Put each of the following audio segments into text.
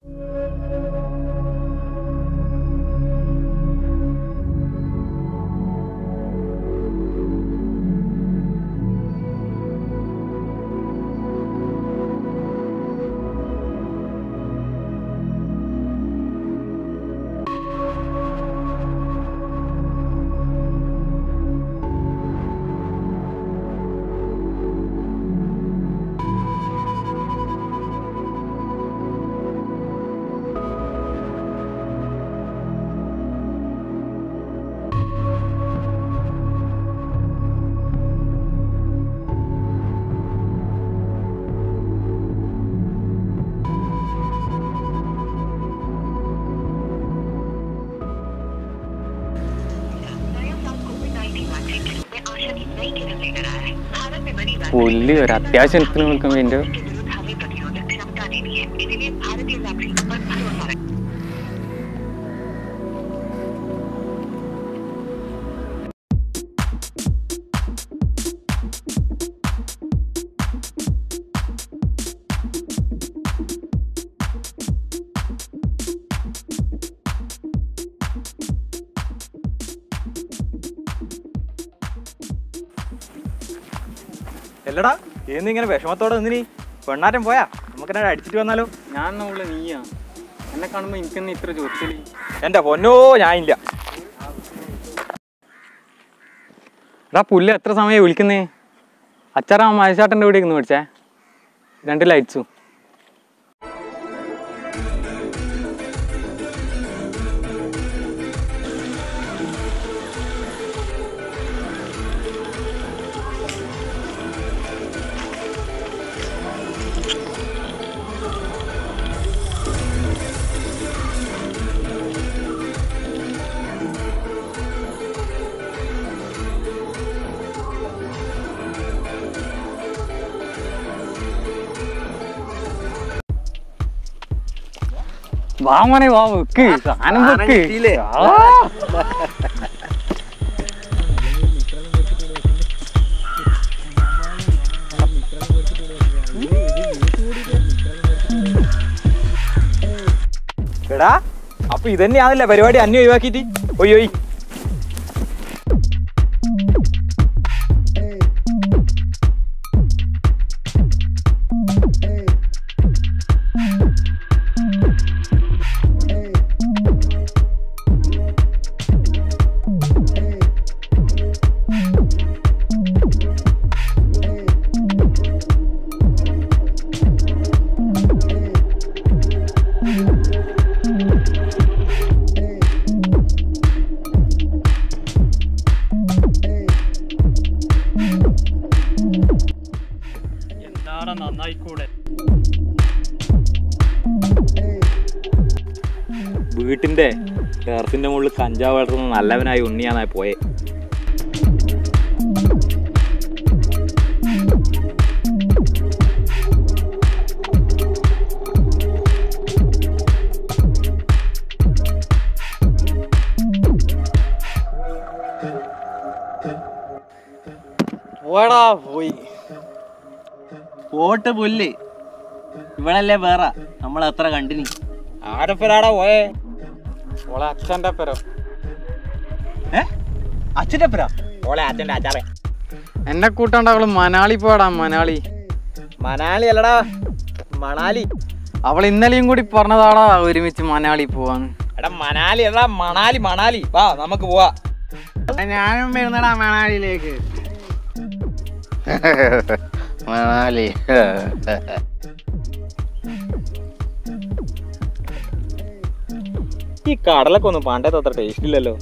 नया साल Covid nineteen vaccine में आशा की नई किरण लेकर आया है भारत में बनी പുല്ല് ഒരു അത്യാവശ്യത്തിന് വിളിക്കുമ്പോൾ എൻ്റെ के विरुद्ध हमें प्रतिरोधक क्षमता देनी है इसलिए भारतीय वैक्सीन पर भरोसा रखें എല്ലടാ ഇങ്ങനെ വിഷമത്തോടെ നിന്നിനി പെണ്ണാറ്റം പോയാ നമുക്കെന്നെ അടിച്ചിട്ട് വന്നാലോ ഞാൻ നമ്മള് നീയാ എന്നെ കാണുമ്പോൾ എനിക്കെന്നെ ഇത്ര ചൊറിച്ചില് എന്റെ പൊന്നോ ഞാൻ ഇല്ല എടാ പുല്ല് എത്ര സമയം വിളിക്കുന്നേ അച്ചാറാ മഹേഷാട്ടൻ്റെ വീട്ടിൽ നിന്ന് മേടിച്ചേ രണ്ട് ലൈറ്റ്സും വാ മോനെ വാ വെക്ക് സാധനം വെക്ക് ആ. എടാ അപ്പൊ ഇതന്നെയാണല്ലേ പരിപാടി അന്യം ഒഴിവാക്കിയിട്ട് ഒയ്യോയ് എന്താടാ നന്നായിക്കൂടെ വീട്ടിന്റെ ടെറസിന്റെ മുകളിൽ കഞ്ചാവ് വളർത്തുന്ന നല്ലവനായി ഉണ്ണിയാന്നായി പോയെ പോടാ പോയി പോട്ട് പുല്ല് ഇവളല്ലേ വേറെ നമ്മൾ എത്ര കണ്ടിനി ആരപ്പരാടാ പോയേ ഓളെ അച്ഛൻ്റെ പെരോ ഏ അച്ഛൻ്റെ അപ്പരാ ഓളെ അച്ഛൻ്റെ അച്ചാറേ എന്നെ കൂട്ടാണ്ട് അവള് മനാളി പോടാ മനാളി മനാലി അല്ലടാ മണാലി അവൾ ഇന്നലെയും കൂടി പറഞ്ഞതാടാ ഒരുമിച്ച് മനാളി പോവാന്ന് എടാ മനാലി എടാ മണാലി മണാലി വാ നമുക്ക് പോവാ ഞാനും വരുന്നടാ മണാലിയിലേക്ക് മണാലി ഈ കടലൊക്കെ ഒന്നും പണ്ടത്തെ അത്ര ടേസ്റ്റ് ഇല്ലല്ലോ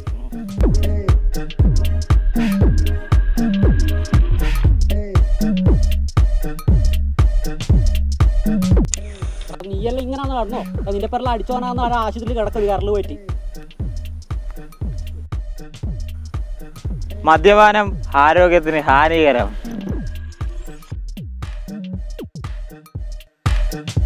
നീയല്ല ഇങ്ങനെ നടന്നോ നിന്റെ പേരിൽ അടിച്ചോനാന്ന് ആ ആശുപത്രിയിൽ കിടക്കുന്നത് കരല് പോയിട്ട് മദ്യപാനം ആരോഗ്യത്തിന് ഹാനികരം